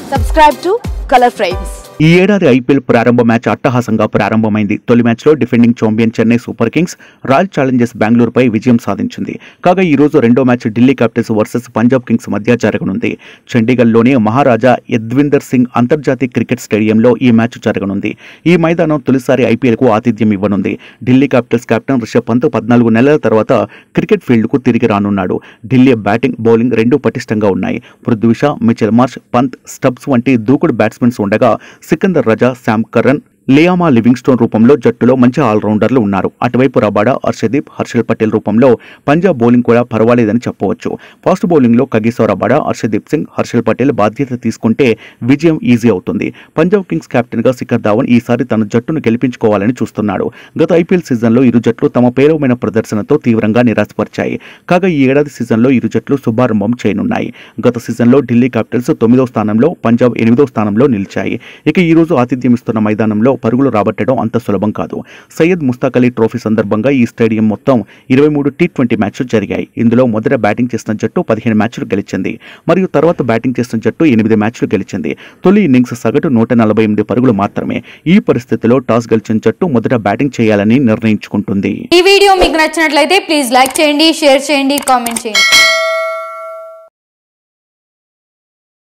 Subscribe to Color Frames. ఈ ఏడాది IPL ప్రారంభ మ్యాచ్ అట్టహాసంగా ప్రారంభమైంది తొలి మ్యాచ్లో defending champion Chennai Super Kings Royal Challengers బెంగళూరుపై విజయం సాధించింది కాగా ఈ రోజు రెండో match Delhi Capitals versus Punjab Kings మధ్య జరగనుంది చండీగఢ్లోని మహారాజా యద్విందర్ సింగ్ అంతర్జాతీయ క్రికెట్ స్టేడియంలో ఈ మ్యాచ్ జరగనుంది ఈ మైదానం తొలిసారి ఐపీఎల్కు ఆతిథ్యం ఇవ్వనుంది ఢిల్లీ క్యాపిటల్స్ కెప్టెన్ రిషబ్ పంత్ పద్నాలుగు నెలల తర్వాత క్రికెట్ ఫీల్డ్కు తిరిగి రానున్నాడు ఢిల్లీ బ్యాటింగ్ బౌలింగ్ రెండూ పటిష్టంగా ఉన్నాయి Prithvi Shaw Mitchell Marsh Pant Stubbs వంటి దూకుడు బ్యాట్స్మెన్స్ ఉండగా Sikandar Raza Sam Curran Liam Livingstone రూపంలో జట్టులో మంచి ఆల్రౌండర్లు ఉన్నారు అటువైపు రబాడా హర్షదీప్ హర్షల్ పటేల్ రూపంలో పంజాబ్ బౌలింగ్ కూడా పర్వాలేదని చెప్పవచ్చు ఫాస్ట్ బౌలింగ్లో కగిసో రబాడా హర్షదీప్ సింగ్ హర్షల్ పటేల్ బాధ్యత తీసుకుంటే విజయం ఈజీ అవుతుంది పంజాబ్ కింగ్స్ కెప్టెన్గా శిఖర్ ధావన్ ఈసారి తన జట్టును గెలిపించుకోవాలని చూస్తున్నాడు గత ఐపీఎల్ సీజన్లో ఇరు జట్లు తమ పేలవమైన ప్రదర్శనతో తీవ్రంగా నిరాశపరిచాయి కాగా ఈ ఏడాది సీజన్లో ఇరు జట్లు శుభారంభం చేయనున్నాయి గత సీజన్లో ఢిల్లీ క్యాపిటల్స్ తొమ్మిదో స్థానంలో పంజాబ్ ఎనిమిదో స్థానంలో నిలిచాయి ఇక ఈ రోజు ఆతిథ్యం ఇస్తున్న మైదానంలో పరుగులు రాబట్టడం అంత సులభం కాదు సయ్యద్ ముస్తాక్ అలీ ట్రోఫీ సందర్భంగా ఈ స్టేడియం మొత్తం ఇరవై మూడు టీ ట్వంటీ మ్యాచ్లు జరిగాయి ఇందులో మొదట బ్యాటింగ్ చేసిన జట్టు పదిహేను మ్యాచ్లు గెలిచింది మరియు తర్వాత బ్యాటింగ్ చేసిన జట్టు ఎనిమిది మ్యాచ్లు గెలిచింది తొలి ఇన్నింగ్స్ సగటు నూట నలభై ఎనిమిది పరుగులు మాత్రమే ఈ పరిస్థితిలో టాస్ గెలిచిన జట్టు మొదట బ్యాటింగ్ చేయాలని నిర్ణయించుకుంటుంది ఈ వీడియో మీకు నచ్చినట్లయితే ప్లీజ్ లైక్ చేయండి షేర్ చేయండి కామెంట్ చేయండి